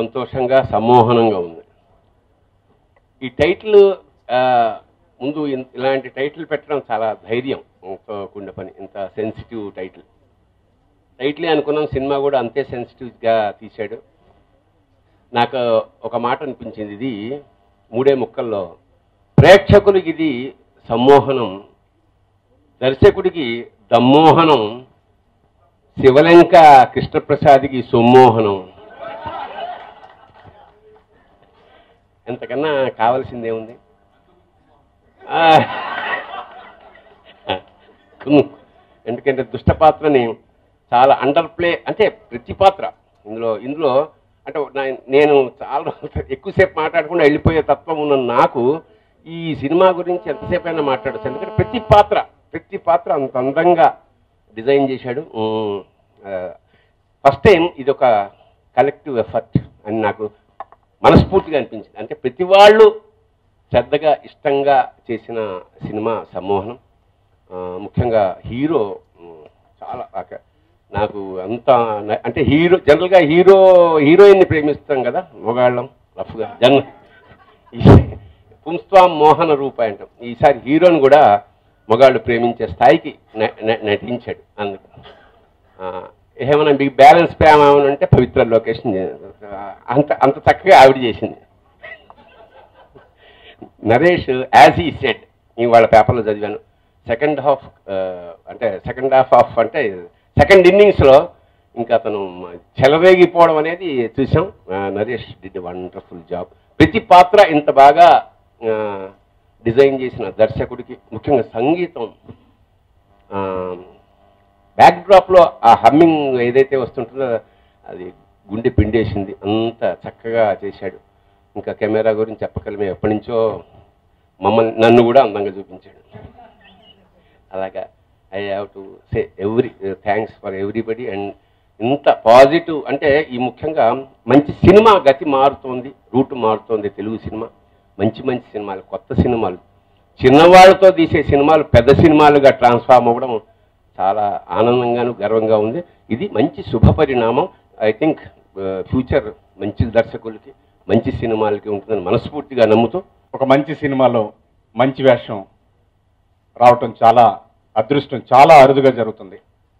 సంతోషంగా సమ్మోహనంగా ఉంది ఈ టైటిల్ ఆ, ముందు ఇన్- ఇలాంటి టైటిల్ పెట్టడం చాలా ధైర్యం తో కూడిన పని ఇంత సెన్సిటివ్ టైటిల్ టైటిలే అనుకున్నాం సినిమా కూడా అంతే సెన్సిటివ్గా తీశాడు నాకు ఒక మాట అనిపించింది ఇది మూడే ముక్కల్లో ప్రేక్షకులకి ఇది సమ్మోహనం దర్శకుడికి దమ్మోహనం శివలంక కృష్ణప్రసాద్కి సమ్మోహనం ఎంతకన్నా కావాల్సిందేముంది ఆ, ఉమ్, ఎందుకంటే దుష్ట పాత్రని చాలా అండర్ ప్లే అంటే ప్రతి పాత్ర ఇందులో ఇందులో అంటే నా- నేను చాలా రోజులు ఎక్కువసేపు మాట్లాడకుండా వెళ్ళిపోయే తత్వం ఉన్న నాకు ఈ సినిమా గురించి ఎంతసేపు అయినా మాట్లాడచ్చు ఎందుకంటే ప్రతి పాత్ర ప్రతి పాత్ర అంత అందంగా డిజైన్ చేశాడు ఫస్ట్ టైం ఇది ఒక కలెక్టివ్ ఎఫర్ట్ అని నాకు మనస్ఫూర్తిగా అనిపించింది అంటే ప్రతి వాళ్ళు శ్రద్ధగా ఇష్టంగా చేసిన సినిమా సమ్మోహనం ఆ, ముఖ్యంగా హీరో ఉమ్, చాలా ఆక- నాకు అంత న- అంటే హీరో జనరల్గా హీరో హీరోయిన్ని ప్రేమిస్తాం కదా మొగాళ్ళం రఫ్గా జన్ పుంస్వాం మోహన రూప అంటాం ఈసారి హీరోని కూడా మొగాళ్ళు ప్రేమించే స్థాయికి న- న- నటించాడు అందుకు ఆ, ఏమైనా మీకు బ్యాలెన్స్ ప్రేమ ఏమైనా అంటే పవిత్ర లొకేషన్ అంత అంత చక్కగా ఆవిడ చేసింది నరేష్ యాజ్ ఈ సెట్ నేను వాళ్ళ పేపర్లో చదివాను సెకండ్ హాఫ్ అంటే సెకండ్ హాఫ్ ఆఫ్ అంటే సెకండ్ ఇన్నింగ్స్లో ఇంకా అతను చెలరేగిపోవడం అనేది చూసాం ఆ, నరేష్ డిడ్ వండర్ఫుల్ జాబ్ ప్రతి పాత్ర ఇంత బాగా డిజైన్ చేసిన దర్శకుడికి ముఖ్యంగా సంగీతం బ్యాక్ డ్రాప్లో ఆ హమ్మింగ్ ఏదైతే వస్తుంటుందో అది గుండె పిండేసింది అంత చక్కగా చేశాడు ఇంకా కెమెరా గురించి చెప్పగలమే ఎప్పటి నుంచో మమ్మల్ని నన్ను కూడా అందంగా చూపించాడు అలాగా I have to say every thanks for everybody and ఇంత పాజిటివ్ అంటే ఈ ముఖ్యంగా మంచి సినిమా గతి మారుతోంది రూట్ మారుతోంది తెలుగు సినిమా మంచి మంచి సినిమాలు కొత్త సినిమాలు చిన్నవాళ్ళతో తీసే సినిమాలు పెద్ద సినిమాలుగా ట్రాన్స్ఫార్మ్ అవ్వడం చాలా ఆనందంగాను గర్వంగా ఉంది ఇది మంచి శుభ పరిణామం ఐ థింక్ ఫ్యూచర్ మంచి దర్శకులకి మంచి సినిమాలకి ఉంటుందని మనస్ఫూర్తిగా నమ్ముతూ ఒక మంచి సినిమాలో మంచి వేషం రావటం చాలా అదృష్టం చాలా అరుదుగా జరుగుతుంది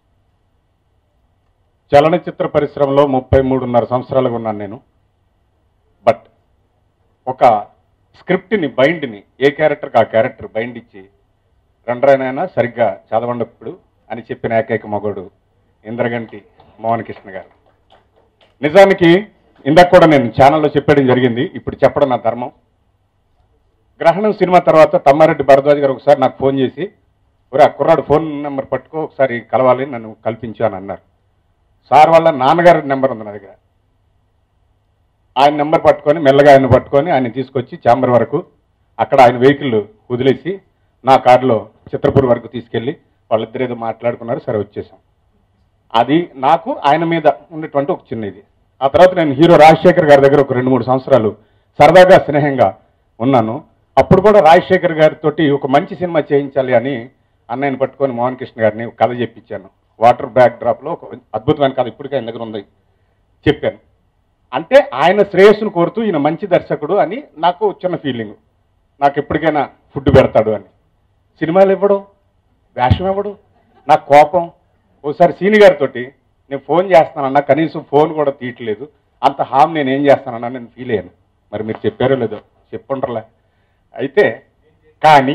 చలనచిత్ర పరిశ్రమలో ముప్పై మూడున్నర సంవత్సరాలుగా ఉన్నాను నేను బట్ ఒక స్క్రిప్ట్ని బైండ్ని ఏ క్యారెక్టర్కి ఆ క్యారెక్టర్ బైండ్ ఇచ్చి రెండ్రైనైనా సరిగ్గా చదవండప్పుడు అని చెప్పిన ఏకైక మగోడు ఇంద్రగంటి మోహన్ కృష్ణ గారు నిజానికి ఇందాక కూడా నేను ఛానల్లో చెప్పడం జరిగింది ఇప్పుడు చెప్పడం నా ధర్మం గ్రహణం సినిమా తర్వాత తమ్మారెడ్డి భరద్వాజ్ గారు ఒకసారి నాకు ఫోన్ చేసి ఒరే ఆ కుర్రాడు ఫోన్ నెంబర్ పట్టుకో ఒకసారి కలవాలి నన్ను కల్పించు అని అన్నారు సార్ వాళ్ళ నాన్నగారి నెంబర్ ఉంది నా దగ్గర ఆయన నెంబర్ పట్టుకొని మెల్లగా ఆయన పట్టుకొని ఆయన తీసుకొచ్చి ఛాంబర్ వరకు అక్కడ ఆయన వెహికల్ వదిలేసి నా కారులో చిత్రపూర్ వరకు తీసుకెళ్ళి వాళ్ళిద్దరు ఏదో మాట్లాడుకున్నారు సరే వచ్చేసాం అది నాకు ఆయన మీద ఉన్నటువంటి ఒక చిన్న ఇది ఆ తర్వాత నేను హీరో రాజశేఖర్ గారి దగ్గర ఒక రెండు మూడు సంవత్సరాలు సరదాగా స్నేహంగా ఉన్నాను అప్పుడు కూడా రాజశేఖర్ గారితో ఒక మంచి సినిమా చేయించాలి అని అన్నయ్యని పట్టుకొని మోహన్ కృష్ణ గారిని ఒక కథ చెప్పించాను వాటర్ బ్యాక్ డ్రాప్లో ఒక అద్భుతమైన కథ ఇప్పటికే ఆయన దగ్గర ఉంది చెప్పాను అంటే ఆయన శ్రేయస్సును కోరుతూ ఈయన మంచి దర్శకుడు అని నాకు చిన్న ఫీలింగ్ నాకు ఎప్పటికైనా ఫుడ్ పెడతాడు అని సినిమాలు ఇవ్వడు వేషం ఇవ్వడు నాకు కోపం ఓసారి సీని గారితో నేను ఫోన్ చేస్తానన్నా కనీసం ఫోన్ కూడా తీయట్లేదు అంత హామ్ నేను ఏం చేస్తానన్నా నేను ఫీల్ అయ్యాను మరి మీరు చెప్పారో లేదో చెప్పుండ్రలే అయితే కానీ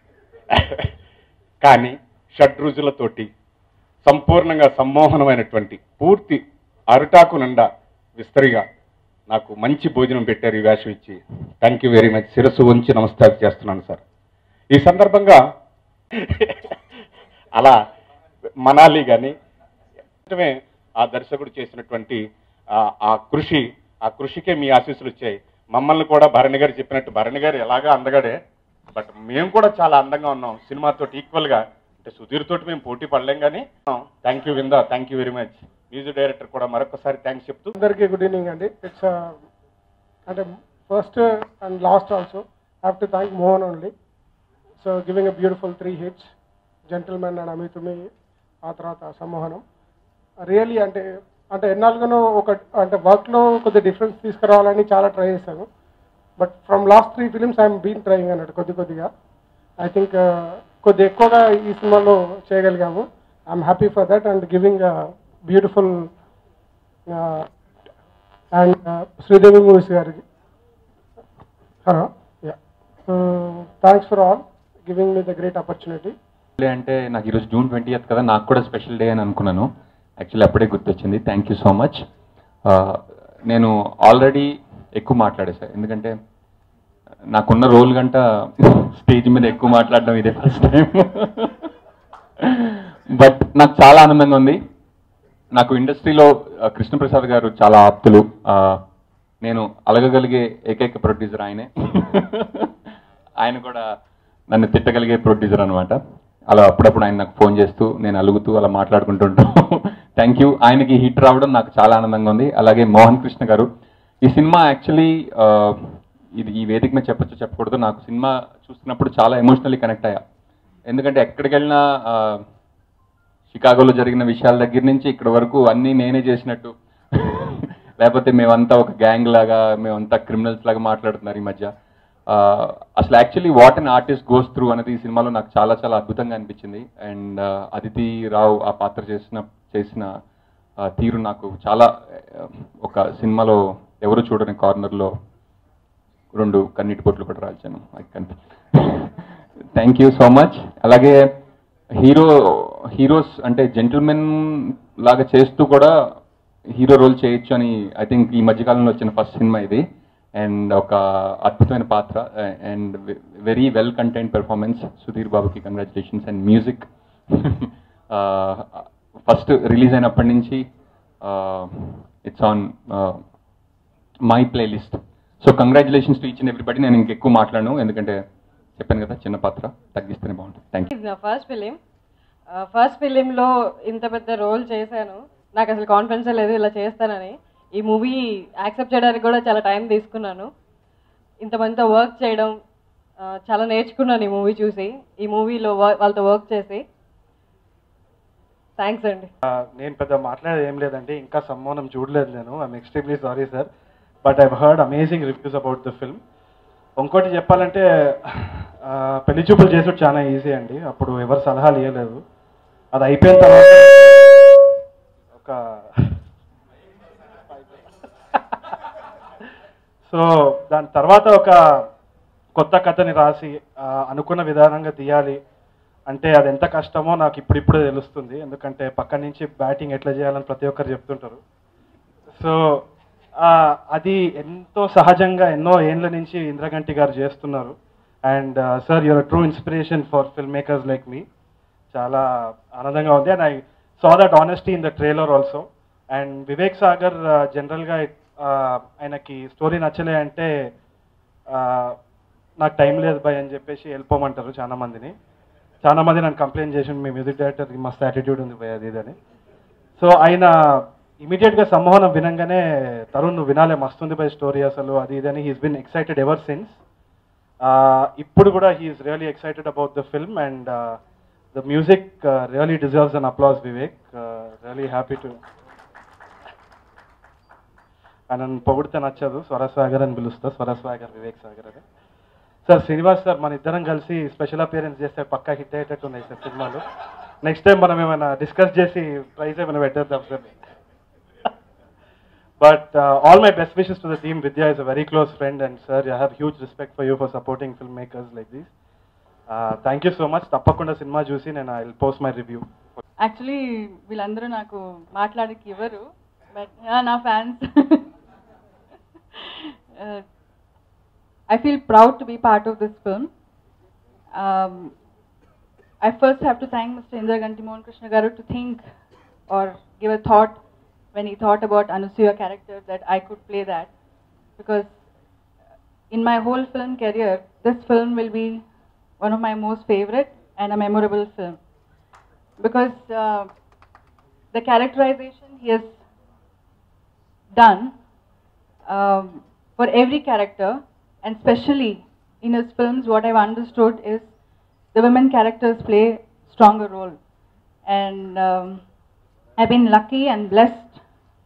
కానీ షడ్రుజులతోటి సంపూర్ణంగా సమ్మోహనమైనటువంటి పూర్తి అరిటాకు నిండా విస్తరిగా నాకు మంచి భోజనం పెట్టారు ఈ వేషం ఇచ్చి థ్యాంక్ యూ వెరీ మచ్ శిరస్సు ఉంచి నమస్కారం చేస్తున్నాను సార్ ఈ సందర్భంగా అలా మనాలి కానీ వెంటనే ఆ దర్శకుడు చేసినటువంటి ఆ- ఆ కృషి ఆ కృషికే మీ ఆశీస్సులు వచ్చాయి మమ్మల్ని కూడా భరణి గారు చెప్పినట్టు భరణి గారు ఎలాగా అందగాడే బట్ మేము కూడా చాలా అందంగా ఉన్నాం సినిమాతో ఈక్వల్గా అంటే సుధీర్ తోటి మేము పోటీ పడలేం కానీ thank you Vinda thank you very much music director కూడా మరొకసారి థ్యాంక్స్ చెప్తూ అందరికీ గుడ్ ఈవినింగ్ అండి ఇట్స్ అంటే first and last also have to thank Mohan only so giving a beautiful three hits Gentleman and Amithumi ఆ తర్వాత సమ్మోహనం రియల్లీ అంటే అంటే ఎన్నాళ్ళుగానో ఒక అంటే వర్క్లో కొద్దిగా డిఫరెన్స్ తీసుకురావాలని చాలా ట్రై చేశాను but from last three films I'm been trying అన్నట్టు కొద్ది కొద్దిగా ఐ థింక్ కొద్ది ఎక్కువగా ఈ సినిమాలో చేయగలిగాము I'm happy for that and giving beautiful and Sridevi Movies గారికి hello ya thanks for all giving me the great opportunity day అంటే నాకు ఈరోజు జూన్ ట్వంటీ కదా నాకు కూడా స్పెషల్ డే అని అనుకున్నాను యాక్చువల్లీ అప్పుడే గుర్తొచ్చింది థ్యాంక్ యూ సో మచ్ నేను ఆల్రెడీ ఎక్కువ మాట్లాడేసా ఎందుకంటే నాకున్న రోల్ గంట స్టేజ్ మీద ఎక్కువ మాట్లాడడం ఇదే ఫస్ట్ టైం బట్ నాకు చాలా ఆనందంగా ఉంది నాకు ఇండస్ట్రీలో ఆ, కృష్ణప్రసాద్ గారు చాలా ఆప్తులు ఆ, నేను అలగగలిగే ఏకైక ప్రొడ్యూసర్ ఆయనే ఆయన కూడా నన్ను తిట్టగలిగే ప్రొడ్యూసర్ అనమాట అలా అప్పుడప్పుడు ఆయన నాకు ఫోన్ చేస్తూ నేను అలుగుతూ అలా మాట్లాడుకుంటుంటాం థ్యాంక్ యూ ఆయనకి హిట్ రావడం నాకు చాలా ఆనందంగా ఉంది అలాగే మోహన్ కృష్ణ గారు ఈ సినిమా యాక్చువల్లీ ఇది ఈ వేదిక మీద చెప్పొచ్చు చెప్పకూడదు నాకు సినిమా చూస్తున్నప్పుడు చాలా ఎమోషనల్లీ కనెక్ట్ అయ్యా ఎందుకంటే ఎక్కడికి వెళ్ళినా ఆ, షికాగోలో జరిగిన విషయాల దగ్గర నుంచి ఇక్కడ వరకు అన్నీ నేనే చేసినట్టు లేకపోతే మేమంతా ఒక గ్యాంగ్ లాగా మేమంతా క్రిమినల్స్ లాగా మాట్లాడుతున్నారు ఈ మధ్య ఆ, అసలు actually what an artist goes through అనేది ఈ సినిమాలో నాకు చాలా చాలా అద్భుతంగా అనిపించింది అండ్ అదితి రావు ఆ పాత్ర చేసిన చేసిన ఆ, తీరు నాకు చాలా ఆ, ఒక సినిమాలో ఎవరు చూడని కార్నర్లో రెండు కన్నీటి పొట్లు కూడా రాల్చాను థ్యాంక్ యూ సో మచ్ అలాగే హీరో హీరోస్ అంటే జెంటిల్మెన్ లాగా చేస్తూ కూడా హీరో రోల్ చేయొచ్చు అని ఐ థింక్ ఈ మధ్యకాలంలో వచ్చిన ఫస్ట్ సినిమా ఇది అండ్ ఒక అద్భుతమైన పాత్ర and very well content performance Sudheer బాబుకి congratulations and music first release అయినప్పటి నుంచి it's on my playlist so congratulations to each and everybody నేను ఇంకెక్కువ మాట్లాడను ఎందుకంటే చెప్పాను కదా చిన్న పాత్ర తగ్గిస్తేనే బాగుంటుంది థ్యాంక్ యూ ఇది నా ఫస్ట్ ఫిలిం ఫస్ట్ ఫిలింలో ఇంత పెద్ద రోల్ చేశాను నాకు అసలు కాన్ఫిడెన్స్ లేదు ఇలా చేస్తానని ఈ మూవీ యాక్సెప్ట్ చేయడానికి కూడా చాలా టైం తీసుకున్నాను ఇంతమందితో వర్క్ చేయడం ఆ, చాలా నేర్చుకున్నాను ఈ మూవీ చూసి ఈ మూవీలో వాళ్ళతో వర్క్ చేసి థ్యాంక్స్ అండి నేను పెద్ద మాట్లాడేది ఏం లేదండి ఇంకా సమ్మోనం చూడలేదు నేను I'm extremely sorry sir but I heard amazing reviews about the film ఇంకోటి చెప్పాలంటే ఆ, పెళ్లి చూపులు చేసుడు చాలా ఈజీ అండి అప్పుడు ఎవరు సలహాలు ఇవ్వలేదు అది అయిపోయిన తర్వాత ఒక సో దాని తర్వాత ఒక కొత్త కథని రాసి ఆ, అనుకున్న విధానంగా తీయాలి అంటే అది ఎంత కష్టమో నాకు ఇప్పుడిప్పుడే తెలుస్తుంది ఎందుకంటే పక్క నుంచి బ్యాటింగ్ ఎట్లా చేయాలని ప్రతి ఒక్కరు చెప్తుంటారు సో ఆ, అది ఎంతో సహజంగా ఎన్నో ఏండ్ల నుంచి ఇంద్రగంటి గారు చేస్తున్నారు and sir your true inspiration for film makers like me చాలా ఆనందంగా ఉంది and I saw that honesty in the trailer also and Vivek Sagar జనరల్గా ఆయనకి స్టోరీ నచ్చలే అంటే ఆ, నాకు టైం లేదు భయ్ అని చెప్పేసి వెళ్ళిపోమంటారు చాలా మందిని చాలా మంది నన్ను కంప్లైంట్ చేసి మీ మ్యూజిక్ డైరెక్టర్కి మస్తు యాటిట్యూడ్ ఉంది భయ్ అది ఇదని సో ఆయన ఇమీడియట్గా సమ్మోహనం వినంగానే తరుణ్ నువ్వు వినాలే మస్తుంది బై స్టోరీ అసలు అది ఇదని he's been excited ever since ఇప్పుడు కూడా he's really excited about the film and the music really deserves an applause Vivek really happy to నన్ను పొగిడితే నచ్చదు స్వరస్వాగర్ అని పిలుస్తా స్వరస్వాగర్ వివేక్ సాగర్ అని సార్ శ్రీనివాస్ సార్ మన ఇద్దరం కలిసి స్పెషల్ అపియరెన్స్ చేస్తే పక్కా హిట్ అయ్యేటట్టు ఉన్నాయి సార్ సినిమాలు నెక్స్ట్ టైం మనం ఏమైనా డిస్కస్ చేసి ప్రైజ్ ఏమైనా పెట్టేద్దాం sir but all my best wishes to the team Vidya is a very close friend and sir I have huge respect for you for supporting film makers like these thank you so much తప్పకుండా సినిమా చూసి నేను I post my review actually వీళ్ళందరూ నాకు మాట్లాడకి ఇవ్వరు but నా fans I feel proud to be part of this film I first have to thank Mr. Indra Ganti Mohan Krishna Garu to think or give a thought when he thought about Anusuya character that I could play that. Because in my whole film career, this film will be one of my most favorite and a memorable film. Because uh, the characterization he has done um, for every character, and especially in his films, what I've understood is the women characters play stronger role. And um, I've been lucky and blessed to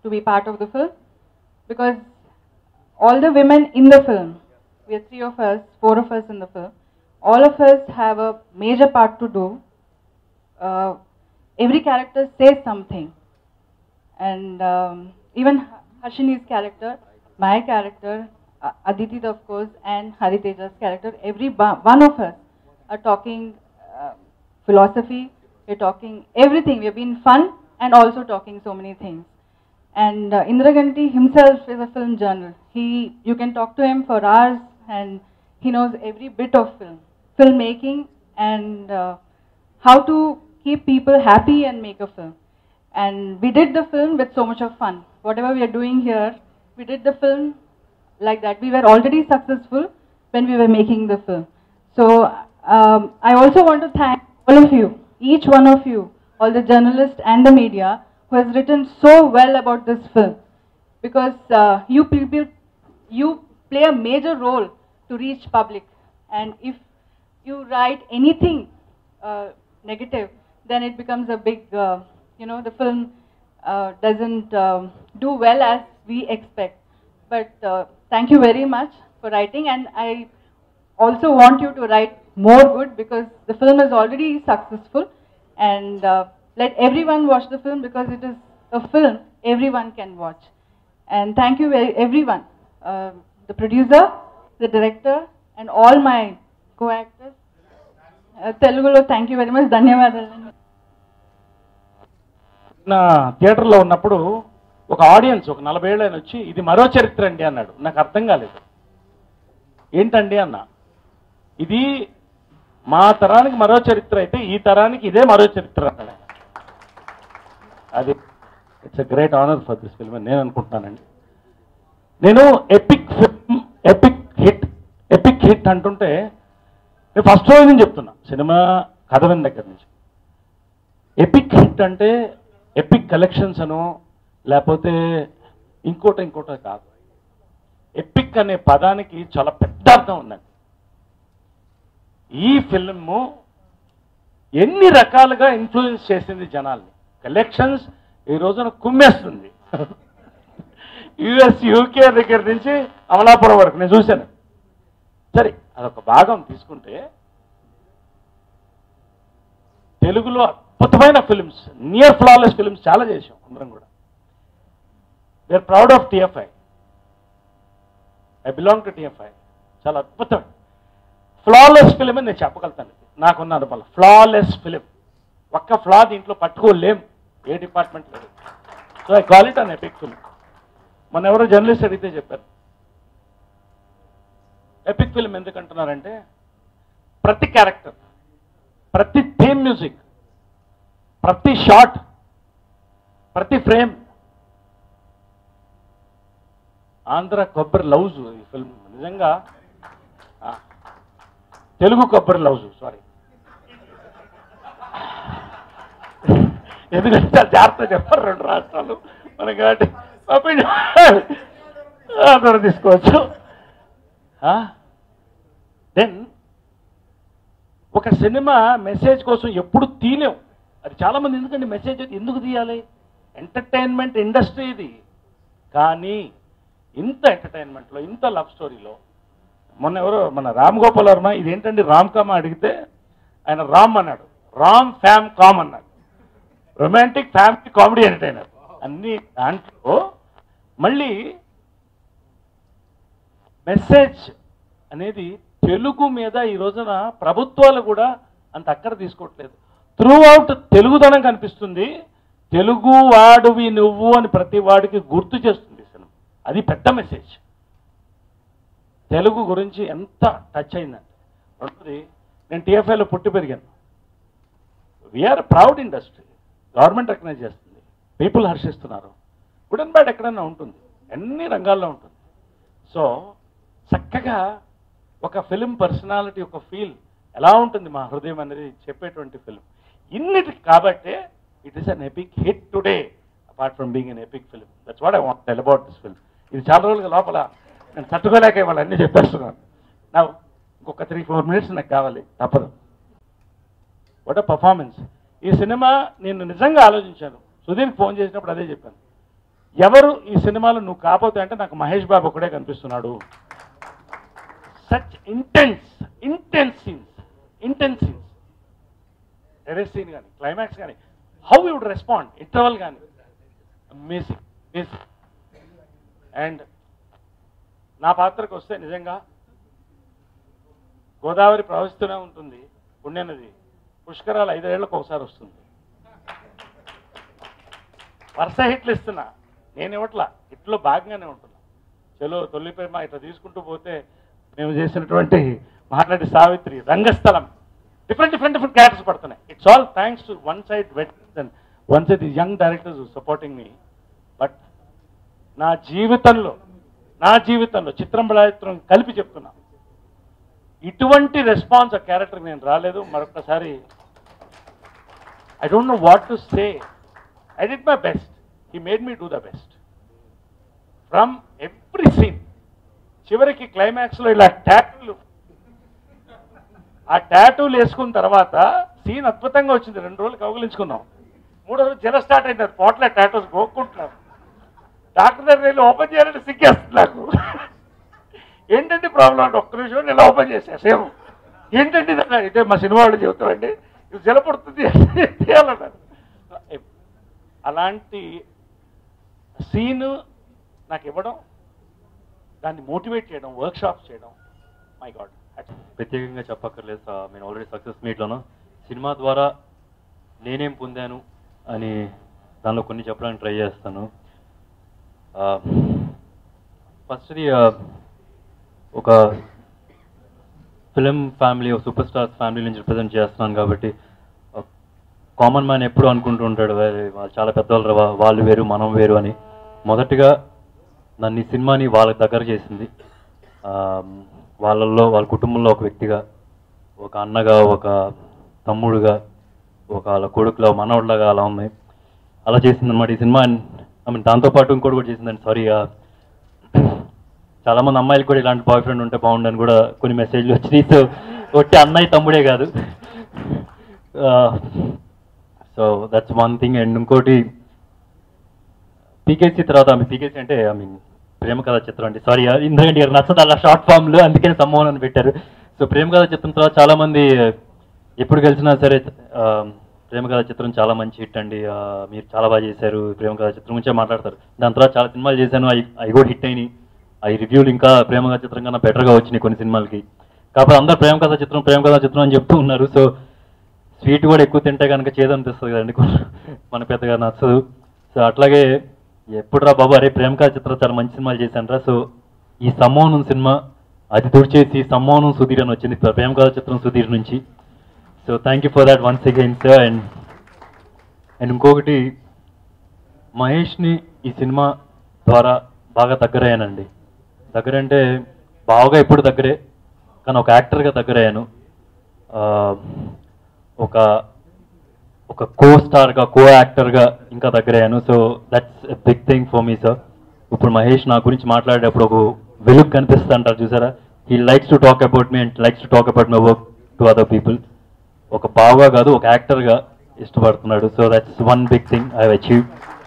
to be part of the film because all the women in the film, we are three of us, four of us in the film, all of us have a major part to do. Uh, every character says something. And um, even Harshini's character, my character, uh, Aditi of course, and Hariteja's character, every ba- one of us are talking uh, philosophy, we're talking everything. We've been fun and also talking so many things. And uh, Indra Ganti himself is a film journal. He, you can talk to him for hours, and he knows every bit of film, filmmaking, and uh, how to keep people happy and make a film. And we did the film with so much of fun. Whatever we are doing here, we did the film like that. We were already successful when we were making the film. So um, I also want to thank all of you, each one of you, all the journalists and the media who has written so well about this film because uh, you people you play a major role to reach public and if you write anything uh, negative then it becomes a big uh, you know the film uh, doesn't um, do well as we expect but uh, thank you very much for writing and i also want you to write more good because the film is already successful and uh, let everyone watch the film because it is a film everyone can watch and thank you very, everyone uh, the producer the director and all my co-actors uh, telugulo thank you very much ధన్యవాదాలు నా థియేటర్లో ఉన్నప్పుడు ఒక audience ఒక నలభై ఏళ్ళు ఆయన వచ్చి ఇది మరో చరిత్ర అండి అన్నాడు నాకు అర్థం కాలేదు ఏంటండి అన్న ఇది మా తరానికి మరో చరిత్ర అయితే ఈ తరానికి ఇదే మరో చరిత్ర అన్నాడు ఆయన. అది it's a great honour for this film నేను అనుకుంటున్నానండి నేను epic film epic hit epic hit అంటుంటే నేను ఫస్ట్ రోజు నుంచి చెప్తున్నా సినిమా కథ విన్న దగ్గర నుంచి ఎపిక్ హిట్ అంటే ఎపిక్ కలెక్షన్స్ అనో లేకపోతే ఇంకోటి ఇంకోటో కాదు ఎపిక్ అనే పదానికి చాలా పెద్ద అర్థం ఉందండి ఈ ఫిల్ము ఎన్ని రకాలుగా ఇన్ఫ్లుయెన్స్ చేసింది జనాల్ని కలెక్షన్స్ ఈ రోజున కుమ్మేస్తుంది యుఎస్ యూకే దగ్గర నుంచి అమలాపురం వరకు నేను చూశాను సరే అదొక భాగం తీసుకుంటే తెలుగులో అద్భుతమైన ఫిల్మ్స్ నియర్ ఫ్లాలెస్ ఫిల్మ్స్ చాలా చేసాం అందరం కూడా we are proud of TFI I belong to TFI చాలా అద్భుతం ఫ్లాలెస్ ఫిలిం అని నేను చెప్పగలుగుతాను నాకున్న అనుభవం ఫ్లాలెస్ ఫిలిం ఒక్క ఫ్లా దీంట్లో పట్టుకోలేం ఏ డిపార్ట్మెంట్ లేదు so I call it an epic film మన ఎవరో జర్నలిస్ట్ అడిగితే చెప్పారు ఎపిక్ ఫిలిం ఎందుకు అంటున్నారంటే ప్రతి క్యారెక్టర్ ప్రతి థీమ్ మ్యూజిక్ ప్రతి షాట్ ప్రతి ఫ్రేమ్ ఆంధ్ర కొబ్బరి లవ్స్ ఈ ఫిల్మ్ నిజంగా ఆ, తెలుగు కొబ్బరి లవ్స్ సారీ ఎందుకంటే చాలా జాగ్రత్త చెప్పారు రెండు రాష్ట్రాలు మన కాబట్టి అందరూ తీసుకోవచ్చు దెన్ ఒక సినిమా మెసేజ్ కోసం ఎప్పుడు తీలేం అది చాలా మంది ఎందుకంటే మెసేజ్ ఎందుకు తీయాలి ఎంటర్టైన్మెంట్ ఇండస్ట్రీ ఇది కానీ ఇంత ఎంటర్టైన్మెంట్లో ఇంత లవ్ స్టోరీలో మొన్న ఎవరో మన రామ్ గోపాల్ వర్మ ఇదేంటండి రామ్ కామ్ అడిగితే ఆయన రామ్ అన్నాడు రామ్ ఫ్యామ్ కామ్ అన్నాడు రొమాంటిక్ ఫ్యామిలీ కామెడీ ఎంటర్టైనర్ అన్ని దాంట్లో మళ్ళీ మెసేజ్ అనేది తెలుగు మీద ఈ రోజున ప్రభుత్వాలు కూడా అంత అక్కర తీసుకోవట్లేదు త్రూ అవుట్ తెలుగుదనం కనిపిస్తుంది తెలుగు వాడువి నువ్వు అని ప్రతి వాడికి గుర్తు చేస్తుంది ఈ సినిమా అది పెద్ద మెసేజ్ తెలుగు గురించి ఎంత టచ్ అయిందంటే రెండోది నేను టీఎఫ్ఐలో పుట్టి పెరిగాను we are proud industry government recognize చేస్తుంది పీపుల్ హర్షిస్తున్నారు గుడ్ అండ్ బ్యాడ్ ఎక్కడైనా ఉంటుంది అన్ని రంగాల్లో ఉంటుంది సో చక్కగా ఒక ఫిలిం పర్సనాలిటీ ఒక ఫీల్ ఎలా ఉంటుంది మా హృదయం అనేది చెప్పేటువంటి ఫిలిం ఇన్నిటికి కాబట్టే it is an epic hit today apart from being an epic film that's what I want tell about this film ఇది చాలా రోజులుగా లోపల నేను తట్టుకోలేక ఇవాళ అన్నీ చెప్పేస్తున్నాను నా ఇంకొక త్రీ ఫోర్ మినిట్స్ నాకు కావాలి తప్పదు వాట్ పర్ఫార్మెన్స్ ఈ సినిమా నేను నిజంగా ఆలోచించాను సుధీర్కి ఫోన్ చేసినప్పుడు అదే చెప్పాను ఎవరు ఈ సినిమాలో నువ్వు కాపోతే అంటే నాకు మహేష్ బాబు ఒకడే కనిపిస్తున్నాడు such intense intense scenes intense scenes terrace scene కానీ క్లైమాక్స్ కానీ how you would respond interval కానీ అమేజింగ్ అమేజింగ్ అండ్ నా పాత్రకు వస్తే నిజంగా గోదావరి ప్రవహిస్తూనే ఉంటుంది పుణ్యనది పుష్కరాలు ఐదేళ్లకు ఒకసారి వస్తుంది వరుస హిట్లు ఇస్తున్నా నేను ఇవ్వట్లా హిట్లో భాగంగానే ఉంటున్నా చలో తొలి ప్రేమ ఇట్లా తీసుకుంటూ పోతే మేము చేసినటువంటి మాట్లాడి Savitri Rangasthalam different different different characters పడుతున్నాయి it's all thanks to one side vet and one side the young directors supporting me but నా జీవితంలో నా జీవితంలో చిత్రం బలాచిత్రం కలిపి చెప్తున్నా ఇటువంటి రెస్పాన్స్ ఆ క్యారెక్టర్ నేను రాలేదు మరొకసారి I don't know what to say I did my best he made me do the best from every scene చివరికి క్లైమాక్స్లో ఇలా ట్యాటూలు ఆ ట్యాటూలు వేసుకున్న తర్వాత సీన్ అద్భుతంగా వచ్చింది రెండు రోజులు కౌగులించుకున్నాం మూడో రోజు జల స్టార్ట్ అయింది అది పోట్లే టాటూస్ గోక్కుంటున్నాను డాక్టర్ దగ్గర వెళ్ళి ఓపెన్ చేయాలంటే సిగ్గేస్తుంది నాకు ఏంటంటే ప్రాబ్లం అంటే ఒక్క నిమిషం నేను ఓపెన్ చేసా సేమ్ ఏంటంటే ఇది అన్నా? ఇదే మా సినిమా వాళ్ళు చెబుతామండి ఇది జలపడుతుంది చేయాలన్నారు అలాంటి సీన్ నాకు ఇవ్వడం దాన్ని మోటివేట్ చేయడం వర్క్ షాప్స్ చేయడం మై గాడ్ ప్రత్యేకంగా చెప్పక్కర్లేదు సార్ నేను ఆల్రెడీ సక్సెస్ మీట్లోను సినిమా ద్వారా నేనేం పొందాను అని దానిలో కొన్ని చెప్పడానికి ట్రై చేస్తాను ఫస్ట్ది ఒక ఫిలిం ఫ్యామిలీ ఒక సూపర్ స్టార్స్ ఫ్యామిలీ నుంచి రిప్రజెంట్ చేస్తున్నాను కాబట్టి కామన్ మ్యాన్ ఎప్పుడు అనుకుంటూ ఉంటాడు "వే- వాళ్ళు చాలా పెద్దవాళ్ళు రా, వా- వాళ్ళు వేరు మనం వేరు అని మొదటిగా నన్ను ఈ సినిమాని వాళ్ళకి దగ్గర చేసింది ఆ, వాళ్ళల్లో వాళ్ళ కుటుంబంలో ఒక వ్యక్తిగా ఒక అన్నగా ఒక తమ్ముడుగా ఒక వాళ్ళ కొడుకులో మనవడిలాగా అలా ఉంది అలా చేసింది అనమాట ఈ సినిమా ఐ మీన్ దాంతోపాటు ఇంకోటి కూడా చేసిందండి సారీ చాలా మంది అమ్మాయిలు కూడా ఇలాంటి బాయ్ ఫ్రెండ్ ఉంటే బాగుండని కూడా కొన్ని మెసేజ్లు వచ్చినాయి సో ఒట్టి అన్నయ్య తమ్ముడే కాదు so that's one thing and ఇంకోటి పీకేసీ తర్వాత ఆమె పీకేసీ అంటే ఐ మీన్ ప్రేమ కథ చిత్రం అండి సారీ ఎందుకంటే ఇక్కడ నచ్చదు అలా షార్ట్ ఫామ్ లో అందుకని సంభవం అని పెట్టారు సో ప్రేమ కథ చిత్రం తర్వాత చాలా మంది ఎప్పుడు కలిసినా సరే ఆ, ప్రేమ కథ చిత్రం చాలా మంచి హిట్ అండి ఆ, మీరు చాలా బాగా చేశారు ప్రేమ కథ చిత్రం గురించే మాట్లాడతారు దాని తర్వాత చాలా సినిమాలు చేశాను అవి అవి కూడా హిట్ అయినాయి అవి రివ్యూలు ఇంకా ప్రేమ కథ చిత్రం కన్నా బెటర్గా వచ్చినాయి కొన్ని సినిమాలకి కాకపోతే అందరు ప్రేమ కథ చిత్రం ప్రేమ కథ చిత్రం అని చెప్తూ ఉన్నారు సో స్వీట్ కూడా ఎక్కువ తింటే కనుక చేదనిపిస్తుంది కదండి మన పెద్దగా నచ్చదు సో అట్లాగే ఎప్పుడురా బాబు అరే ప్రేమకా చిత్రం చాలా మంచి సినిమాలు చేశానురా సో ఈ సమ్మోహనం సినిమా అది తుడిచేసి సమ్మోహనం సుధీర్ అని వచ్చింది ప్రేమకా చిత్రం సుధీర్ నుంచి so thank you for that once again sir and and ఇంకొకటి మహేష్ని ఈ సినిమా ద్వారా బాగా దగ్గరయ్యానండి దగ్గరంటే బాగా ఎప్పుడు దగ్గరే కానీ ఒక యాక్టర్గా దగ్గరయ్యాను ఆ, ఒక ఒక కో స్టార్గా కో యాక్టర్గా ఇంకా దగ్గరయ్యాను so that's a big thing for me sir ఇప్పుడు మహేష్ నా గురించి మాట్లాడేటప్పుడు ఒక వెలుగు కనిపిస్తుంది అంటారు చూసారా he likes to talk about me and likes to talk about my work to other people ఒక బాగా కాదు ఒక యాక్టర్గా ఇష్టపడుతున్నాడు so that's one big thing I achieve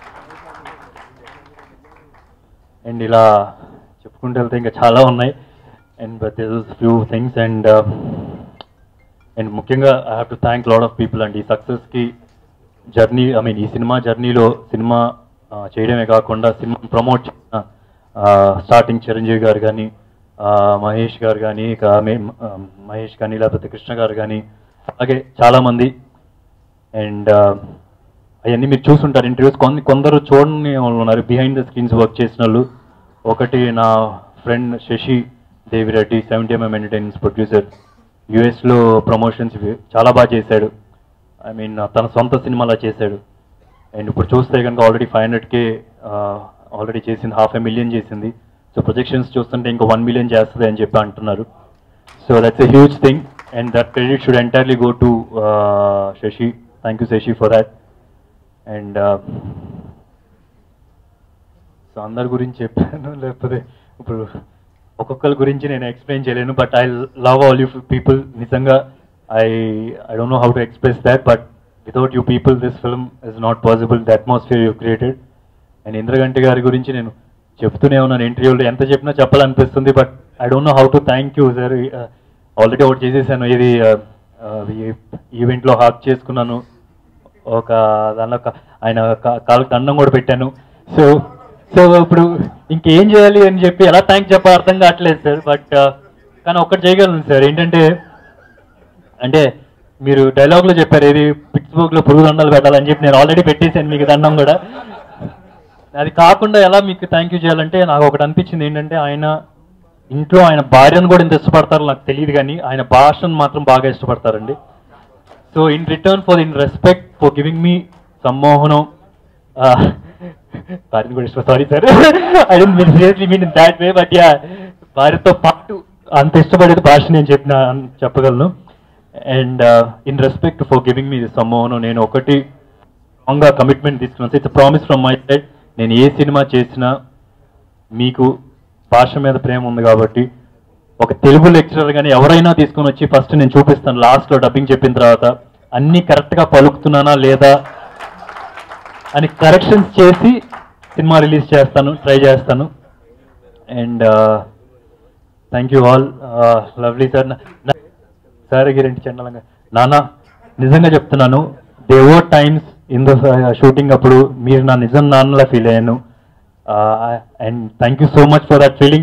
and ఇలా చెప్పుకుంటూ వెళ్తే ఇంకా చాలా ఉన్నాయి and but this few things and and ముఖ్యంగా I have to thank lot of people and ఈ సక్సెస్కి జర్నీ ఐ మీన్ ఈ సినిమా జర్నీలో సినిమా ఆ, చేయడమే కాకుండా సినిమా ప్రమోట్ చేసిన స్టార్టింగ్ చిరంజీవి గారు కానీ మహేష్ గారు కానీ ఇక మే- ఆ, మహేష్ కానీ లేకపోతే కృష్ణ గారు కానీ అలాగే చాలామంది అండ్ అవన్నీ మీరు చూసుంటారు ఇంటర్వ్యూస్ కొన్ని కొందరు చూడని వాళ్ళు ఉన్నారు బిహైండ్ ద స్క్రీన్స్ వర్క్ చేసిన వాళ్ళు ఒకటి నా friend Sasi Devireddy seventy MM entertainments producer యుఎస్లో ప్రమోషన్స్ చాలా బాగా చేశాడు ఐ మీన్ తన సొంత సినిమాలా చేశాడు అండ్ ఇప్పుడు చూస్తే కనుక ఆల్రెడీ ఫైవ్ హండ్రెడ్కే ఆల్రెడీ చేసింది హాఫ్ ఎ మిలియన్ చేసింది సో ప్రొజెక్షన్స్ చూస్తుంటే ఇంకా వన్ మిలియన్ చేస్తుంది అని చెప్పి అంటున్నారు so that's a huge thing and that credit should entirely go to Sasi thank you Sasi for that and so అందరి గురించి చెప్పాను లేకపోతే ఇప్పుడు ఒక్కొక్కరి గురించి నేను ఎక్స్ప్లెయిన్ చేయలేను but I love all you people నిజంగా I I don't know how to express that but without you people this film is not possible the atmosphere you created and Indraganti గారి గురించి నేను చెప్తూనే ఉన్నాను ఇంటర్వ్యూలో ఎంత చెప్పినా చెప్పాలనిపిస్తుంది but I don't know how to thank you sir already ఒకటి చేసేసాను ఇది ఈవెంట్లో హాక్ చేసుకున్నాను ఒక దానిలో క- ఆయన కా- కాళ్ళకి దండం కూడా పెట్టాను సో సో ఇప్పుడు ఇంకేం చేయాలి అని చెప్పి ఎలా థ్యాంక్ చెప్పాలి అర్థం కావట్లేదు సార్ బట్ కానీ ఒక్కటి చేయగలను సార్ ఏంటంటే అంటే మీరు డైలాగ్లో చెప్పారు ఇది పిట్స్బర్గ్లో పురుగు దండాలు పెట్టాలని చెప్పి నేను ఆల్రెడీ పెట్టేశాను మీకు దండం కూడా అది కాకుండా ఎలా మీకు థ్యాంక్ యూ చేయాలంటే నాకు ఒకటి అనిపించింది ఏంటంటే ఆయన ఇంట్లో ఆయన భార్యను కూడా ఎంత ఇష్టపడతారో నాకు తెలియదు కానీ ఆయన భాషను మాత్రం బాగా ఇష్టపడతారండి so in return for in respect for giving me Sammohanam భార్యను కూడా ఇష్టం sorry sir I don't mean seriously mean in that way but yeah భార్యతో పాటు అంత ఇష్టపడేది భాష నేను చెప్పిన చెప్పగలను and in respect for giving me Sammohanam నేను ఒకటి స్ట్రాంగ్గా కమిట్మెంట్ తీసుకున్నాను it's promise from my side నేను ఏ సినిమా చేసినా మీకు భాష మీద ప్రేమ ఉంది కాబట్టి ఒక తెలుగు లెక్చరర్ కానీ ఎవరైనా తీసుకొని వచ్చి ఫస్ట్ నేను చూపిస్తాను లాస్ట్లో డబ్బింగ్ చెప్పిన తర్వాత అన్నీ కరెక్ట్గా పలుకుతున్నానా లేదా అని కరెక్షన్స్ చేసి సినిమా రిలీజ్ చేస్తాను ట్రై చేస్తాను and thank you all lovely sir sir గిరంటి చండలంగా నాన్న నిజంగా చెప్తున్నాను దేవో టైమ్స్ ఇన్ ద షూటింగ్ అప్పుడు మీరు నా నిజం నాన్నలా ఫీల్ అయ్యాను and thank you so much for that feeling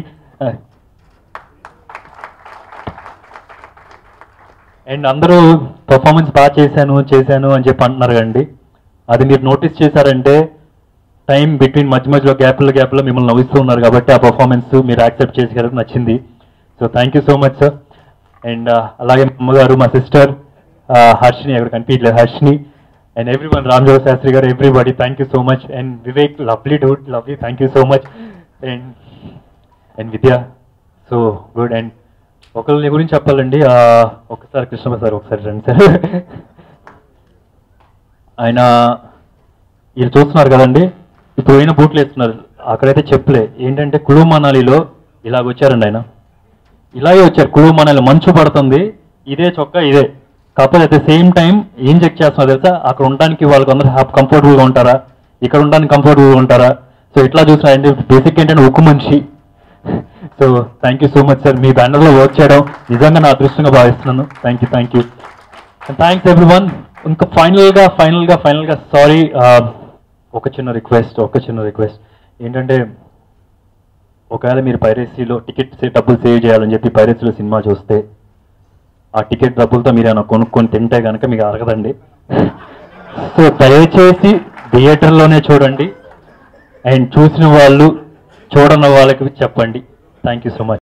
and అందరూ పర్ఫార్మెన్స్ బాగా చేశాను చేశాను అని చెప్పి అంటున్నారు కండి అది మీరు నోటీస్ చేశారంటే టైం బిట్వీన్ మధ్య మధ్యలో గ్యాప్లో గ్యాప్లో మిమ్మల్ని నవ్విస్తూ ఉన్నారు కాబట్టి ఆ పర్ఫార్మెన్స్ మీరు యాక్సెప్ట్ చేసి నచ్చింది so thank you so much sir and అలాగే మా అమ్మగారు మా సిస్టర్ హర్షిని అక్కడ కనిపించలేదు Harshini and everyone Ramajoga Sastry గారు everybody thank you so much and Vivek lovely dude lovely thank you so much and and Vidya so good and ఒకళ్ళని గురించి చెప్పాలండి ఆ, ఒకసారి కృష్ణ సార్ ఒకసారి రండి సార్ ఆయన వీళ్ళు చూస్తున్నారు కదండి ఇప్పుడు పోయిన బూట్లు వేస్తున్నారు అక్కడైతే చెప్పులే ఏంటంటే కుళు మనాలిలో ఇలాగ వచ్చారండి ఆయన ఇలాగే వచ్చారు కుళు మనాలి మంచు పడుతుంది ఇదే చొక్కా ఇదే కాకపోతే అట్ ద సేమ్ టైం ఏం చెక్ చేస్తున్నారు తెలుసా అక్కడ ఉండడానికి వాళ్ళకి అందరూ కంఫర్టబుల్గా ఉంటారా ఇక్కడ ఉండడానికి కంఫర్టబుల్గా ఉంటారా సో ఇట్లా చూసినారంటే బేసిక్ ఏంటంటే ఉక్కు మనిషి so thank you so much sir మీ బ్యానర్లో వర్క్ చేయడం నిజంగా నా అదృష్టంగా భావిస్తున్నాను thank you thank you thanks everyone ఇంకా ఫైనల్గా ఫైనల్గా ఫైనల్గా సారీ ఒక చిన్న రిక్వెస్ట్ ఒక చిన్న రిక్వెస్ట్ ఏంటంటే ఒకవేళ మీరు పైరసీలో టికెట్ డబ్బులు సేవ్ చేయాలని చెప్పి పైరసీలో సినిమా చూస్తే ఆ టికెట్ డబ్బులతో మీరు ఏమైనా కొనుక్కొని తింటే కనుక మీకు అరగదండి సో దయచేసి థియేటర్లోనే చూడండి అండ్ చూసిన వాళ్ళు చూడని వాళ్ళకి చెప్పండి థ్యాంక్ యూ సో మచ్